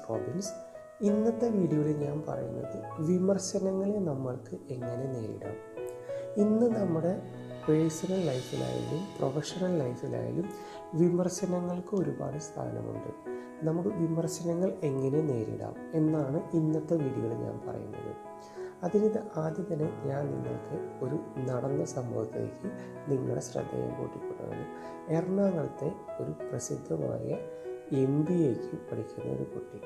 Robbins ഇന്നത്തെ വീഡിയോയിൽ ഞാൻ പറയുന്നത് വിമർശനങ്ങളെ നമ്മൾക്ക് എങ്ങനെ നേരിടാം ഇന്ന് നമ്മുടെ പേഴ്സണൽ ലൈഫിലായാലും പ്രൊഫഷണൽ ലൈഫിലായാലും വിമർശനങ്ങൾക്ക് ഒരുപാട് സ്ഥാനമുണ്ട് നമുക്ക് വിമർശനങ്ങൾ എങ്ങനെ നേരിടാം എന്നാണ് ഇന്നത്തെ വീഡിയോയിൽ ഞാൻ പറയുന്നത് അതിന് ആദ്യം തന്നെ ഞാൻ നിങ്ങൾക്ക് ഒരു നടന്ന സംഭവത്തിലേക്ക് നിങ്ങളുടെ ശ്രദ്ധയെ കൂട്ടിക്കൊണ്ടുവന്നു എറണാകുളത്തെ ഒരു പ്രസിദ്ധമായ എം ബി എക്ക് പഠിക്കുന്ന ഒരു കുട്ടി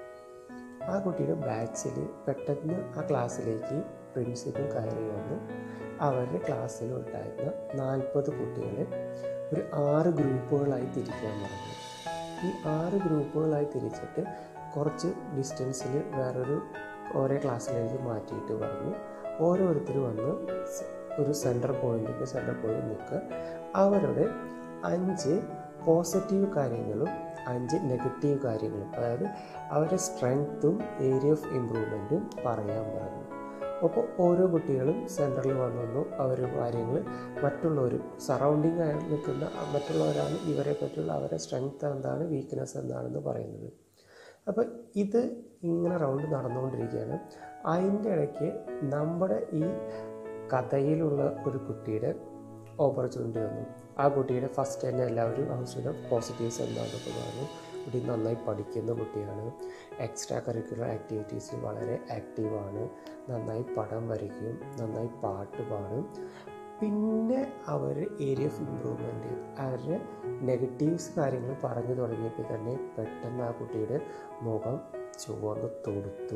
ആ കുട്ടിയുടെ ബാച്ചിൽ പെട്ടെന്ന് ആ ക്ലാസ്സിലേക്ക് പ്രിൻസിപ്പൽ കയറി വന്ന് അവരുടെ ക്ലാസ്സിൽ ഉണ്ടായിരുന്ന നാൽപ്പത് കുട്ടികളെ ഒരു ആറ് ഗ്രൂപ്പുകളായി തിരിക്കാൻ പറഞ്ഞു ഈ ആറ് ഗ്രൂപ്പുകളായി തിരിച്ചിട്ട് കുറച്ച് ഡിസ്റ്റൻസിൽ വേറൊരു ഓരോ ക്ലാസ്സിലേക്ക് മാറ്റിയിട്ട് പറഞ്ഞു ഓരോരുത്തർ വന്ന് ഒരു സെൻറ്റർ പോയിന്റിൽ സെൻറ്റർ പോയിന്റ് നിൽക്കുക അവരുടെ അഞ്ച് പോസിറ്റീവ് കാര്യങ്ങളും അഞ്ച് നെഗറ്റീവ് കാര്യങ്ങളും അതായത് അവരുടെ സ്ട്രെങ്ത്തും ഏരിയ ഓഫ് ഇമ്പ്രൂവ്മെൻറ്റും പറയാൻ പറഞ്ഞു അപ്പോൾ ഓരോ കുട്ടികളും സെൻറ്ററിൽ വന്നു അവർ കാര്യങ്ങൾ മറ്റുള്ളവർ സറൗണ്ടിങ് ആയി നിൽക്കുന്ന മറ്റുള്ളവരാണ് ഇവരെ പറ്റിയുള്ള അവരുടെ സ്ട്രെങ്ത് എന്താണ് വീക്ക്നെസ് എന്താണെന്ന് പറയുന്നത് അപ്പോൾ ഇത് ഇങ്ങനെ റൗണ്ട് നടന്നുകൊണ്ടിരിക്കുകയാണ് അതിൻ്റെ ഇടയ്ക്ക് നമ്മുടെ ഈ കഥയിലുള്ള ഒരു കുട്ടിയുടെ ഓപ്പർച്യൂണിറ്റി വന്നു ആ കുട്ടിയുടെ ഫസ്റ്റ് തന്നെ എല്ലാവരും ആവശ്യം പോസിറ്റീവ്സ് എന്താണെന്നൊക്കെ പറഞ്ഞു കുട്ടി നന്നായി പഠിക്കുന്ന കുട്ടിയാണ് എക്സ്ട്രാ കരിക്കുലർ ആക്ടിവിറ്റീസിൽ വളരെ ആക്റ്റീവാണ് നന്നായി പടം വരയ്ക്കും നന്നായി പാട്ട് പാടും പിന്നെ അവർ ഏരിയ ഓഫ് ഇമ്പ്രൂവ്മെൻറ്റ് അവരുടെ നെഗറ്റീവ്സ് കാര്യങ്ങൾ പറഞ്ഞു തുടങ്ങിയപ്പോൾ തന്നെ പെട്ടെന്ന് ആ കുട്ടിയുടെ മുഖം ചുവന്ന് തൊടുത്തു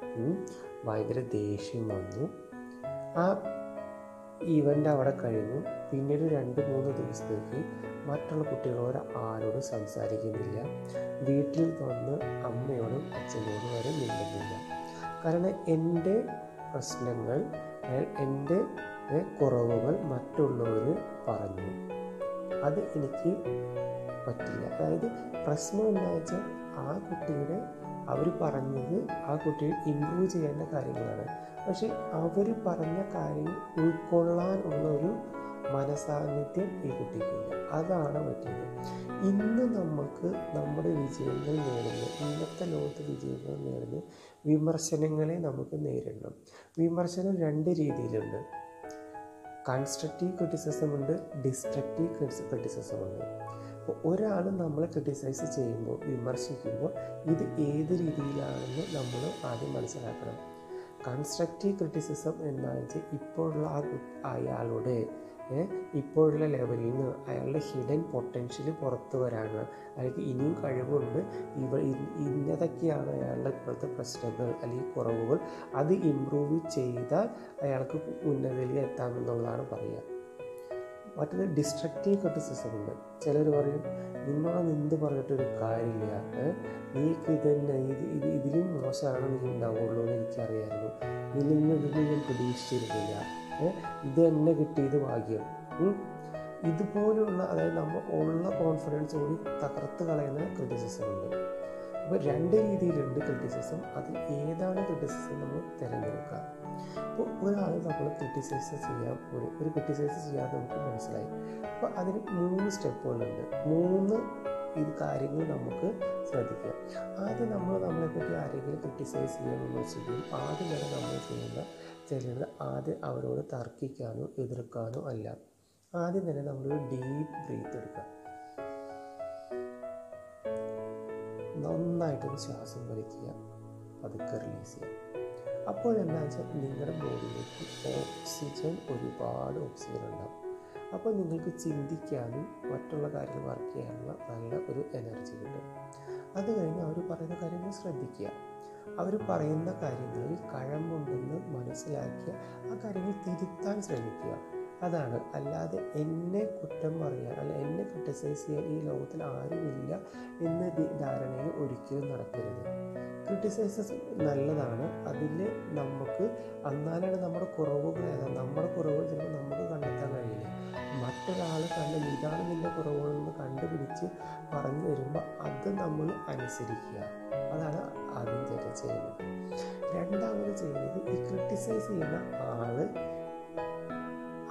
ഭയങ്കര ദേഷ്യം വന്നു ആ ഈവൻ്റ് അവിടെ കഴിഞ്ഞു പിന്നീട് രണ്ട് മൂന്ന് ദിവസത്തേക്ക് മറ്റുള്ള കുട്ടികളോട് ആരോടും സംസാരിക്കുന്നില്ല വീട്ടിൽ വന്ന് അമ്മയോടും അച്ഛനോടും വരെ മിണ്ടുന്നില്ല കാരണം എൻ്റെ പ്രശ്നങ്ങൾ എൻ്റെ കുറവുകൾ മറ്റുള്ളവർ പറഞ്ഞു അത് എനിക്ക് പറ്റില്ല അതായത് പ്രശ്നം എന്താ വെച്ചാൽ ആ കുട്ടിയുടെ അവർ പറഞ്ഞത് ആ കുട്ടി ഇമ്പ്രൂവ് ചെയ്യേണ്ട കാര്യങ്ങളാണ് പക്ഷെ അവർ പറഞ്ഞ കാര്യങ്ങൾ ഉൾക്കൊള്ളാനുള്ള ഒരു മനസാന്നിധ്യം ഈ കുട്ടിക്കില്ല അതാണ് പറ്റിയത് ഇന്ന് നമുക്ക് നമ്മുടെ വിജയങ്ങൾ നേടുന്ന ഇന്നത്തെ ലോകത്ത് വിജയങ്ങൾ നേടുന്ന വിമർശനങ്ങളെ നമുക്ക് നേരിടണം വിമർശനം രണ്ട് രീതിയിലുണ്ട് കൺസ്ട്രക്റ്റീവ് ക്രിറ്റിസിസം ഉണ്ട് ഡിസ്ട്രക്റ്റീവ് ക്രിറ്റിസിസം ഉണ്ട് അപ്പോൾ ഒരാൾ നമ്മളെ ക്രിട്ടിസൈസ് ചെയ്യുമ്പോൾ വിമർശിക്കുമ്പോൾ ഇത് ഏത് രീതിയിലാണെന്ന് നമ്മൾ ആദ്യം മനസ്സിലാക്കണം കൺസ്ട്രക്റ്റീവ് ക്രിറ്റിസിസം എന്ന് വെച്ചാൽ ഇപ്പോഴുള്ള ആ അയാളുടെ ഇപ്പോഴുള്ള ലെവലിൽ നിന്ന് അയാളുടെ ഹിഡൻ പൊട്ടൻഷ്യൽ പുറത്തു വരാനാണ് അയാൾക്ക് ഇനിയും കഴിവുണ്ട് ഇവ ഇന്നതൊക്കെയാണ് അയാളുടെ ഇപ്പോഴത്തെ പ്രശ്നങ്ങൾ അല്ലെങ്കിൽ കുറവുകൾ അത് ഇമ്പ്രൂവ് ചെയ്താൽ അയാൾക്ക് ഉന്നതിയിൽ എത്താമെന്നുള്ളതാണ് പറയുക മറ്റൊരു ഡിസ്ട്രക്റ്റീവ് ക്രിറ്റിസിസം ഉണ്ട് ചിലർ പറയും നിന്നോട് എന്ത് പറഞ്ഞിട്ടൊരു കാര്യമില്ല നീക്ക് ഇത് തന്നെ ഇത് ഇത് ഇതിലും മോശമാണ് നീ ഉണ്ടാവുള്ളൂ എന്ന് എനിക്കറിയായിരുന്നു നിന്നിൽ നിന്ന് ഞാൻ പ്രതീക്ഷിച്ചിരുന്നില്ല ഇത് തന്നെ കിട്ടിയത് ഭാഗ്യം ഇതുപോലുള്ള അതായത് നമ്മൾ ഉള്ള കോൺഫിഡൻസ് കൂടി തകർത്ത് കളയുന്ന ക്രിറ്റിസിസം ഉണ്ട് അപ്പോൾ രണ്ട് രീതിയിലുണ്ട് ക്രിറ്റിസിസം അതിൽ ഏതാണ് ക്രിറ്റിസിസം നമ്മൾ തിരഞ്ഞെടുക്കുക അപ്പോൾ ഒരാൾ നമ്മൾ ക്രിറ്റിസൈസ് ചെയ്യാൻ ഒരു ഒരു ക്രിറ്റിസൈസ് ചെയ്യാൻ നമുക്ക് മനസ്സിലായി അപ്പോൾ അതിന് മൂന്ന് സ്റ്റെപ്പുകളുണ്ട് മൂന്ന് ഇത് കാര്യങ്ങൾ നമുക്ക് ശ്രദ്ധിക്കാം ആദ്യം നമ്മൾ നമ്മളെപ്പറ്റി ആരെങ്കിലും ക്രിട്ടിസൈസ് ചെയ്യാൻ വിമർശിക്കും ആദ്യം തന്നെ നമ്മൾ ചെയ്യുന്ന ചെയ്യുന്നത് ആദ്യം അവരോട് തർക്കിക്കാനോ എതിർക്കാനോ അല്ല ആദ്യം തന്നെ നമ്മളൊരു ഡീപ്പ് ബ്രീത്ത് എടുക്കുക നന്നായിട്ടൊരു ശ്വാസം വലിക്കുക പതുക്കെ റിലീസ് ചെയ്യുക അപ്പോൾ എന്താ വെച്ചാൽ നിങ്ങളുടെ ബോഡിയിലേക്ക് ഓക്സിജൻ ഒരുപാട് ഓക്സിജൻ ഉണ്ടാവും അപ്പോൾ നിങ്ങൾക്ക് ചിന്തിക്കാനും മറ്റുള്ള കാര്യങ്ങൾ വർക്ക് ചെയ്യാനുള്ള നല്ല ഒരു എനർജി കിട്ടും അത് കഴിഞ്ഞ് അവർ പറയുന്ന കാര്യങ്ങൾ ശ്രദ്ധിക്കുക അവർ പറയുന്ന കാര്യങ്ങളിൽ കഴമ്പുണ്ടെന്ന് മനസ്സിലാക്കിയ ആ കാര്യങ്ങൾ തിരുത്താൻ ശ്രമിക്കുക അതാണ് അല്ലാതെ എന്നെ കുറ്റം പറയാൻ അല്ല എന്നെ ക്രിട്ടിസൈസ് ചെയ്യാൻ ഈ ലോകത്തിൽ ആരുമില്ല എന്ന ധാരണയിൽ ഒരിക്കലും നടക്കരുത് ക്രിട്ടിസൈസസ് നല്ലതാണ് അതിൽ നമുക്ക് എന്നാലാണ് നമ്മുടെ കുറവുകൾ ഏതാണ് നമ്മുടെ കുറവുകൾ ചിലപ്പോൾ നമുക്ക് കണ്ടെത്താൻ കഴിയില്ല മറ്റൊരാൾ കണ്ട് ഇതാണ് നിൻ്റെ കുറവുകളെന്ന് കണ്ടുപിടിച്ച് പറഞ്ഞു വരുമ്പോൾ അത് നമ്മൾ അനുസരിക്കുക അതാണ് ആദ്യം ചേട്ടൻ ചെയ്യുന്നത് രണ്ടാമത് ചെയ്യുന്നത് ഈ ക്രിട്ടിസൈസ് ചെയ്യുന്ന ആൾ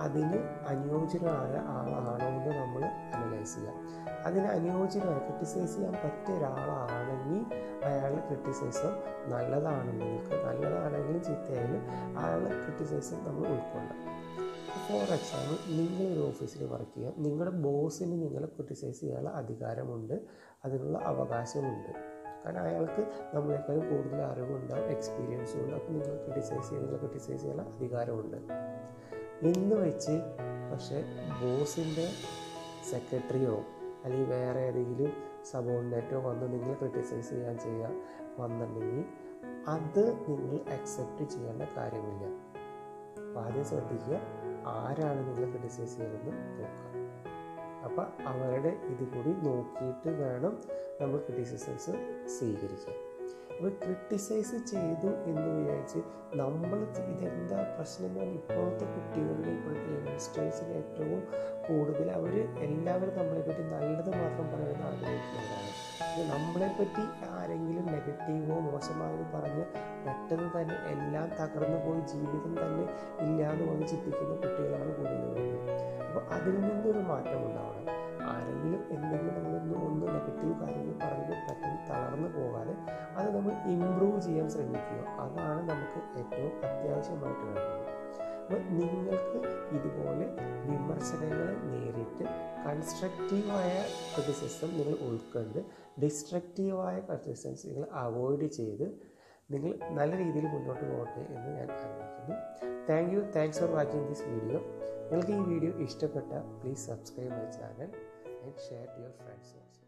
അതിന് അനുയോജ്യനായ ആളാണോ എന്ന് നമ്മൾ അനലൈസ് ചെയ്യാം അതിന് അനുയോജ്യനായ ക്രിട്ടിസൈസ് ചെയ്യാൻ പറ്റിയ ഒരാളാണെങ്കിൽ അയാളുടെ ക്രിട്ടിസൈസം നല്ലതാണെന്ന് നിങ്ങൾക്ക് നല്ലതാണെങ്കിലും ചീത്തയായാലും അയാളുടെ ക്രിട്ടിസൈസം നമ്മൾ ഉൾക്കൊള്ളാം ഫോർ എക്സാമ്പിൾ നിങ്ങളൊരു ഓഫീസിൽ വർക്ക് ചെയ്യുക നിങ്ങളുടെ ബോസിന് നിങ്ങളെ ക്രിട്ടിസൈസ് ചെയ്യാനുള്ള അധികാരമുണ്ട് അതിനുള്ള അവകാശമുണ്ട് കാരണം അയാൾക്ക് നമ്മളെക്കാളും കൂടുതൽ അറിവുണ്ടാവും എക്സ്പീരിയൻസും ഉണ്ട് അപ്പോൾ നിങ്ങൾ ക്രിട്ടിസൈസ് ചെയ്യുക നിങ്ങൾ ക്രിട്ടിസൈസ് ചെയ്യാനുള്ള അധികാരമുണ്ട് എന്ന് വെച്ച് പക്ഷേ ബോസിൻ്റെ സെക്രട്ടറിയോ അല്ലെങ്കിൽ വേറെ ഏതെങ്കിലും സബോർഡിനേറ്റോ വന്ന് നിങ്ങൾ ക്രിട്ടിസൈസ് ചെയ്യാൻ ചെയ്യുക വന്നിട്ടുണ്ടെങ്കിൽ അത് നിങ്ങൾ അക്സെപ്റ്റ് ചെയ്യേണ്ട കാര്യമില്ല അപ്പോൾ ആദ്യം ശ്രദ്ധിക്കുക ആരാണ് നിങ്ങൾ ക്രിട്ടിസൈസ് ചെയ്യുന്നത് നോക്കുക അപ്പോൾ അവരുടെ ഇത് കൂടി നോക്കിയിട്ട് വേണം നമ്മൾ ക്രിറ്റിസിസംസ് സ്വീകരിക്കാൻ അപ്പോൾ ക്രിട്ടിസൈസ് ചെയ്തു എന്ന് വിചാരിച്ച് നമ്മൾ ഇതെന്താ പ്രശ്നം എന്ന് പറഞ്ഞാൽ ഇപ്പോഴത്തെ കുട്ടികളുടെ ഇപ്പോഴത്തെ യങ്സ്റ്റേഴ്സിന് ഏറ്റവും കൂടുതൽ അവർ എല്ലാവരും നമ്മളെപ്പറ്റി നല്ലത് മാത്രം പറയാൻ ആഗ്രഹിക്കുന്നവരാണ് നമ്മളെപ്പറ്റി ആരെങ്കിലും നെഗറ്റീവോ മോശമായോ പറഞ്ഞ് പെട്ടെന്ന് തന്നെ എല്ലാം തകർന്നു പോയി ജീവിതം തന്നെ ഇല്ലാന്ന് വന്ന് ചിന്തിക്കുന്ന കുട്ടികളാണ് കൂടുതലുള്ളത് അപ്പോൾ അതിൽ നിന്നൊരു മാറ്റം ഉണ്ടാവണം ആരെങ്കിലും എന്തെങ്കിലും നമ്മളൊന്ന് ഒന്ന് നെഗറ്റീവ് കാര്യങ്ങൾ പറഞ്ഞ് പെട്ടെന്ന് തളർന്നു പോകാതെ അത് നമ്മൾ ഇമ്പ്രൂവ് ചെയ്യാൻ ശ്രമിക്കുക അതാണ് നമുക്ക് ഏറ്റവും അത്യാവശ്യമായിട്ട് വേണ്ടത് അപ്പോൾ നിങ്ങൾക്ക് ഇതുപോലെ വിമർശനങ്ങളെ നേരിട്ട് കൺസ്ട്രക്റ്റീവായ ക്രിറ്റിസിസം നിങ്ങൾ ഉൾക്കൊണ്ട് ഡിസ്ട്രക്റ്റീവായ ക്രിറ്റിസിസംസ് നിങ്ങൾ അവോയ്ഡ് ചെയ്ത് നിങ്ങൾ നല്ല രീതിയിൽ മുന്നോട്ട് പോകട്ടെ എന്ന് ഞാൻ ആഗ്രഹിക്കുന്നു thank you thanks for watching this video നിങ്ങൾക്ക് ഈ വീഡിയോ ഇഷ്ടപ്പെട്ട please subscribe my channel and share to your friends also